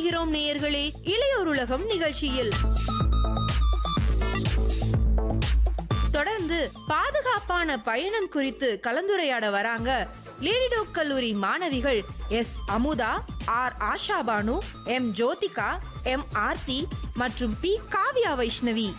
போகிறோம் நேயர்களே இளையோர் உலகம் நிகழ்ச்சியில் தொடர்ந்து பாதுகாப்பான பயணம் குறித்து கலந்துரையாட வராங்க லேடிடோக் கல்லூரி மாணவிகள் S Amudha R Asha Banu M Jyothika M Aarthi மற்றும் பி காவ்யா வைஷ்ணவி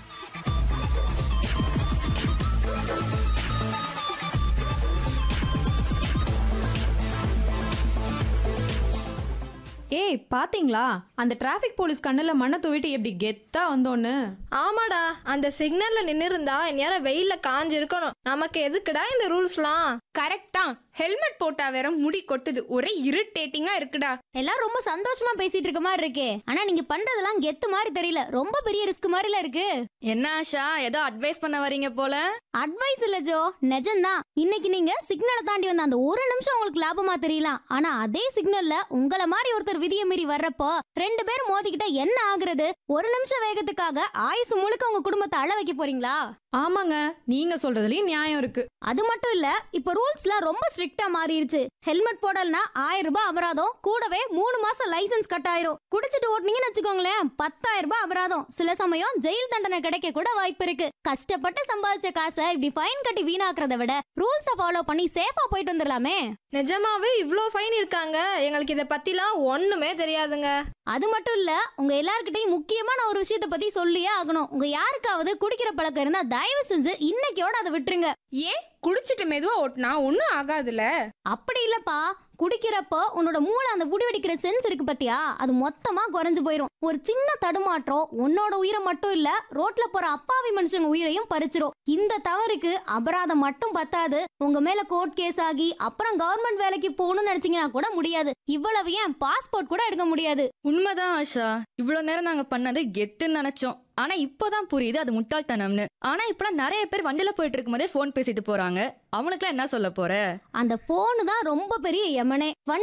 ஏய் பாத்தீங்களா அந்த டிராஃபிக் போலீஸ் கண்ணுல மண்ணை தூவிட்டு எப்படி கெத்தா வந்தோன்னு ஆமாடா அந்த சிக்னல்ல நின்னு இருந்தா இந்நேரம் வெயில்ல காஞ்சு இருக்கணும் நமக்கு எதுக்குடா இந்த ரூல்ஸ்லாம் கரெக்ட் தான் ஹெல்மெட் போட்டா வேற முடி கொட்டுது ஒரே இரிட்டேட்டிங்கா இருக்குடா எல்லாம் ரொம்ப சந்தோஷமா பேசிட்டு இருக்க மாதிரி இருக்கே ஆனா நீங்க பண்றதெல்லாம் கெத்து மாதிரி தெரியல ரொம்ப பெரிய ரிஸ்க் மாதிரில இருக்கு என்ன ஆஷா ஏதோ அட்வைஸ் பண்ண வரீங்க போல அட்வைஸ் இல்ல ஜோ நிஜம்தான் இன்னைக்கு நீங்க சிக்னலை தாண்டி வந்த அந்த ஒரு நிமிஷம் உங்களுக்கு லாபமா தெரியலாம் ஆனா அதே சிக்னல்ல உங்கள மாதிரி ஒருத்தர் விதியை மீறி வர்றப்போ ரெண்டு பேர் மோதிக்கிட்ட என்ன ஆகுறது ஒரு நிமிஷம் வேகத்துக்காக ஆயுசு முழுக்க உங்க குடும்பத்தை அழ வைக்க போறீங்களா ஆமாங்க நீங்க சொல்றதுலயும் நியாயம் இருக்கு அது மட்டும் இல்ல இப்ப ரூல்ஸ்லாம் ரொம்ப ஸ்ட்ரிக்ட்டா மாறிடுச்சு ஹெல்மெட் போடலனா ஆயிரம் ரூபாய் அபராதம் கூடவே மூணு மாசம் லைசென்ஸ் கட் ஆயிரும் குடிச்சிட்டு ஓட்டுனீங்கன்னு வச்சுக்கோங்களேன் பத்தாயிரம் ரூபாய் அபராதம் சில சமயம் ஜெயில் தண்டனை கிடைக்க கூட வாய்ப்பு இருக்கு கஷ்டப்பட்டு சம்பாதிச்ச காசை இப்படி ஃபைன் கட்டி வீணாக்குறத விட ரூல்ஸை ஃபாலோ பண்ணி சேஃபா போயிட்டு வந்துடலாமே நிஜமாவே இவ்ளோ ஃபைன் இருக்காங்க எங்களுக்கு இத பத்திலாம் ஒண்ணுமே தெரியாதுங்க அது மட்டும் இல்ல உங்க எல்லார்கிட்டயும் முக்கியமான ஒரு விஷயத்த பத்தி சொல்லியே ஆகணும் உங்க யாருக்காவது குடிக்கிற பழக்கம் இருந்தா தயவு செஞ்சு இன்னைக்கோட அதை விட்டுருங்க ஏன் குடிச்சிட்டு மெதுவா ஓட்டுனா ஒன்னும் ஆகாதுல அப்படி இல்லப்பா குடிக்கிறப்போ உன்னோட மூளை அந்த முடிவெடிக்கிற சென்ஸ் இருக்கு பத்தியா அது மொத்தமா குறைஞ்சு போயிரும் ஒரு சின்ன தடுமாற்றம் உன்னோட உயிரை மட்டும் இல்ல ரோட்ல போற அப்பாவி மனுஷங்க உயிரையும் பறிச்சிரும் இந்த தவறுக்கு அபராதம் மட்டும் பத்தாது உங்க மேல கோர்ட் கேஸ் ஆகி அப்புறம் கவர்மெண்ட் வேலைக்கு போகணும்னு நினைச்சீங்கன்னா கூட முடியாது இவ்வளவு ஏன் பாஸ்போர்ட் கூட எடுக்க முடியாது உண்மைதான் ஆஷா இவ்வளவு நேரம் நாங்க பண்ணது கெத்துன்னு நினைச்சோம் ஆனா இப்போதான் புரியுது அது முட்டாள்தனம்னு ஆனா இப்பெல்லாம் நிறைய பேர் வண்டியில போயிட்டு இருக்கும்போதே ஃபோன் பேசிட்டு போறாங்க அவங்களுக்குலாம் என்ன சொல்ல போற அந்த போனு தான் ரொம்ப பெரிய யமனே